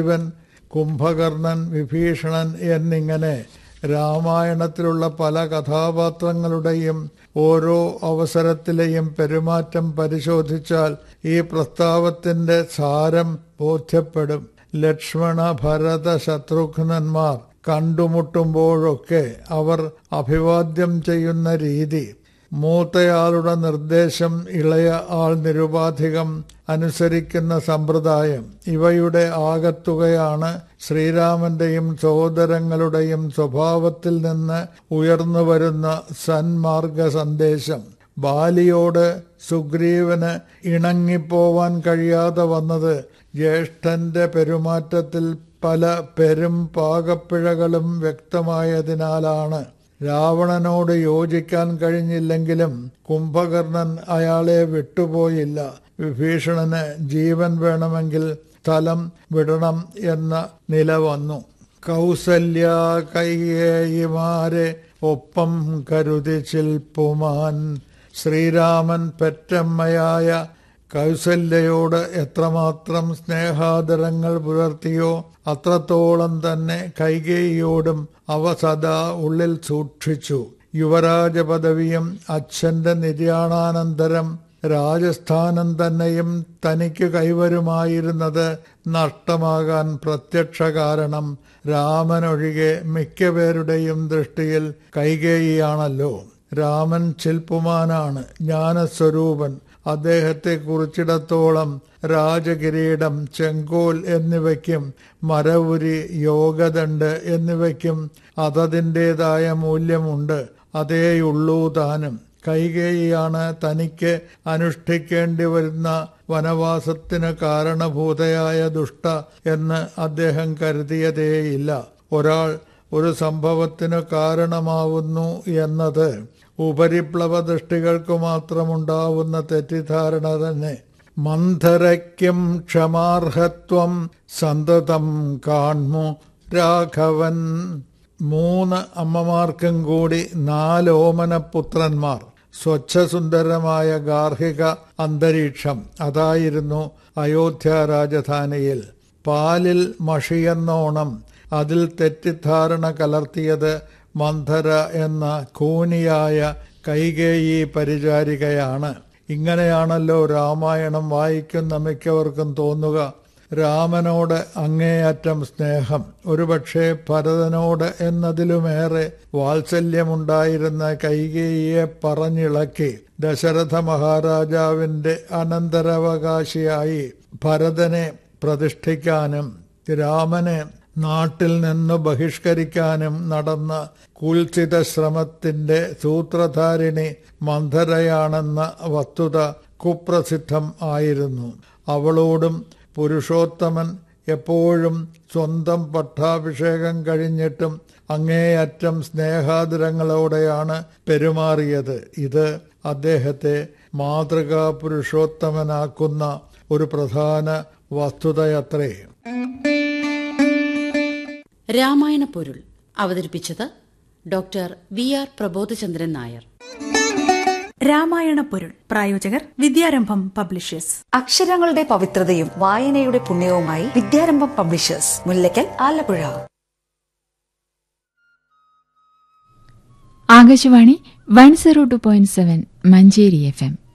സുഗ്രീവൻ കുംഭകർണൻ വിഭീഷണൻ എന്നിങ്ങനെ രാമായണത്തിലുള്ള പല കഥാപാത്രങ്ങളുടെയും ഓരോ അവസരത്തിലെയും പെരുമാറ്റം പരിശോധിച്ചാൽ ഈ പ്രസ്താവത്തിന്റെ സാരം ബോധ്യപ്പെടും ലക്ഷ്മണ ഭരത ശത്രുഘ്നന്മാർ കണ്ടുമുട്ടുമ്പോഴൊക്കെ അവർ അഭിവാദ്യം ചെയ്യുന്ന രീതി മൂത്തയാളുടെ നിർദ്ദേശം ഇളയ ആൾ നിരുപാധികം അനുസരിക്കുന്ന സമ്പ്രദായം ഇവയുടെ ആകത്തുകയാണ് ശ്രീരാമന്റെയും സഹോദരങ്ങളുടെയും സ്വഭാവത്തിൽ നിന്ന് ഉയർന്നു വരുന്ന സന്മാർഗ സന്ദേശം ബാലിയോട് സുഗ്രീവന് ഇണങ്ങിപ്പോവാൻ കഴിയാതെ വന്നത് ജ്യേഷ്ഠന്റെ പെരുമാറ്റത്തിൽ പല പെരും പാകപ്പിഴകളും വ്യക്തമായതിനാലാണ് രാവണനോട് യോജിക്കാൻ കഴിഞ്ഞില്ലെങ്കിലും കുംഭകർണൻ അയാളെ വിട്ടുപോയില്ല വിഭീഷണന് ജീവൻ വേണമെങ്കിൽ സ്ഥലം വിടണം എന്ന നില വന്നു കൗസല്യ കൈയേയിമാരെ ഒപ്പം കരുതി ചിൽപ്പുമാൻ ശ്രീരാമൻ പെറ്റമ്മയായ കൗസല്യയോട് എത്രമാത്രം സ്നേഹാദരങ്ങൾ പുലർത്തിയോ അത്രത്തോളം തന്നെ കൈകേയിയോടും അവ സദാ ഉള്ളിൽ സൂക്ഷിച്ചു യുവരാജ പദവിയും അച്ഛന്റെ നിര്യാണാനന്തരം രാജസ്ഥാനം തന്നെയും തനിക്ക് കൈവരുമായിരുന്നത് നഷ്ടമാകാൻ പ്രത്യക്ഷ കാരണം രാമനൊഴികെ മിക്കപേരുടെയും ദൃഷ്ടിയിൽ കൈകേയിയാണല്ലോ രാമൻ ശില്പുമാനാണ് ജ്ഞാനസ്വരൂപൻ അദ്ദേഹത്തെ കുറിച്ചിടത്തോളം രാജകിരീടം ചെങ്കോൽ എന്നിവയ്ക്കും മരവുരി യോഗദണ്ഡ് എന്നിവയ്ക്കും അതതിൻ്റെതായ മൂല്യമുണ്ട് അതേയുള്ളൂ താനും കൈകേയിയാണ് തനിക്ക് അനുഷ്ഠിക്കേണ്ടി വരുന്ന വനവാസത്തിന് കാരണഭൂതയായ ദുഷ്ട എന്ന് അദ്ദേഹം കരുതിയതേയില്ല ഒരാൾ ഒരു സംഭവത്തിന് കാരണമാവുന്നു എന്നത് ഉപരിപ്ലവ ദൃഷ്ടികൾക്ക് മാത്രമുണ്ടാവുന്ന തെറ്റിദ്ധാരണ തന്നെ മന്ധരയ്ക്കും ക്ഷമാർഹത്വം സന്തതം കാൺമു രാഘവൻ മൂന്ന് അമ്മമാർക്കും കൂടി നാല് ഓമനപുത്രന്മാർ സ്വച്ഛസുന്ദരമായ ഗാർഹിക അന്തരീക്ഷം അതായിരുന്നു അയോധ്യ രാജധാനിയിൽ പാലിൽ മഷിയെന്നോണം അതിൽ തെറ്റിദ്ധാരണ കലർത്തിയത് മന്ധര എന്ന കൂനിയായ കൈകേയി പരിചാരികയാണ് ഇങ്ങനെയാണല്ലോ രാമായണം വായിക്കുന്ന മിക്കവർക്കും തോന്നുക രാമനോട് അങ്ങേയറ്റം സ്നേഹം ഒരുപക്ഷെ ഭരതനോട് എന്നതിലുമേറെ വാത്സല്യമുണ്ടായിരുന്ന കൈകേയിയെ പറഞ്ഞിളക്കി ദശരഥ മഹാരാജാവിന്റെ അനന്തരാവകാശിയായി ഭരതനെ പ്രതിഷ്ഠിക്കാനും രാമനെ നാട്ടിൽ നിന്ന് ബഹിഷ്കരിക്കാനും നടന്ന കുൽസിത ശ്രമത്തിന്റെ സൂത്രധാരിണി മന്ധരയാണെന്ന വസ്തുത കുപ്രസിദ്ധം ആയിരുന്നു അവളോടും പുരുഷോത്തമൻ എപ്പോഴും സ്വന്തം പട്ടാഭിഷേകം കഴിഞ്ഞിട്ടും അങ്ങേയറ്റം സ്നേഹാദരങ്ങളോടെയാണ് പെരുമാറിയത് ഇത് അദ്ദേഹത്തെ മാതൃകാ പുരുഷോത്തമനാക്കുന്ന ഒരു പ്രധാന വസ്തുതയത്രേ രാമായണ പൊരുൾ അവതരിപ്പിച്ചത് doctor V R Prabodhachandran Nair Ramayana പൊരുൾ പ്രായോജകർ വിദ്യാരംഭം പബ്ലിഷേഴ്സ് അക്ഷരങ്ങളുടെ പവിത്രതയും വായനയുടെ പുണ്യവുമായി Vidyarambham publishers Mullakkal Alappuzha Akashvani one zero two point seven Manjeri F M